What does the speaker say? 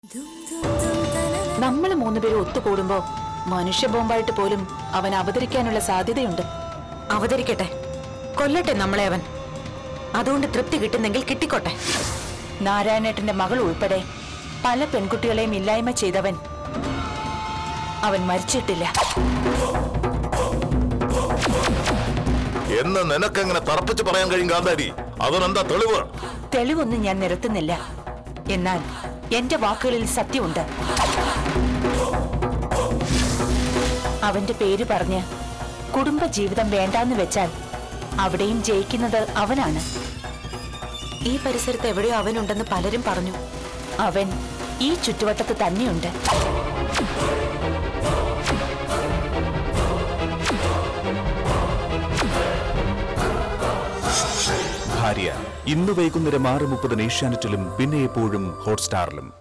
നമ്മൾ മൂന്നുപേരും ഒത്തുകൂടുമ്പോ മനുഷ്യ ബോംബായിട്ട് പോലും അവൻ അവതരിക്കാനുള്ള സാധ്യതയുണ്ട് അവതരിക്കട്ടെ കൊല്ലട്ടെ നമ്മളെ അവൻ അതുകൊണ്ട് തൃപ്തി കിട്ടുന്നെങ്കിൽ കിട്ടിക്കോട്ടെ നാരായണേട്ടന്റെ മകൾ ഉൾപ്പെടെ പല പെൺകുട്ടികളെയും ഇല്ലായ്മ ചെയ്തവൻ അവൻ മരിച്ചിട്ടില്ല എന്ന് നിനക്കെങ്ങനെ തറപ്പിച്ച് പറയാൻ കഴിയും കാന്താരി അതിനെന്താ തെളിവ് തെളിവൊന്നും ഞാൻ നിരത്തുന്നില്ല എന്നാൽ എന്റെ വാക്കുകളിൽ സത്യമുണ്ട് അവന്റെ പേര് പറഞ്ഞ് കുടുംബ ജീവിതം വേണ്ടാന്ന് വെച്ചാൽ അവിടെയും ജയിക്കുന്നത് അവനാണ് ഈ പരിസരത്ത് എവിടെയോ അവനുണ്ടെന്ന് പലരും പറഞ്ഞു അവൻ ഈ ചുറ്റുവട്ടത്ത് തന്നെയുണ്ട് ഭാര്യ ഇന്ന് വൈകുന്നേരം ആറ് മുപ്പതിന് ഏഷ്യാനെറ്റിലും പിന്നെ എപ്പോഴും ഹോട്ട്സ്റ്റാറിലും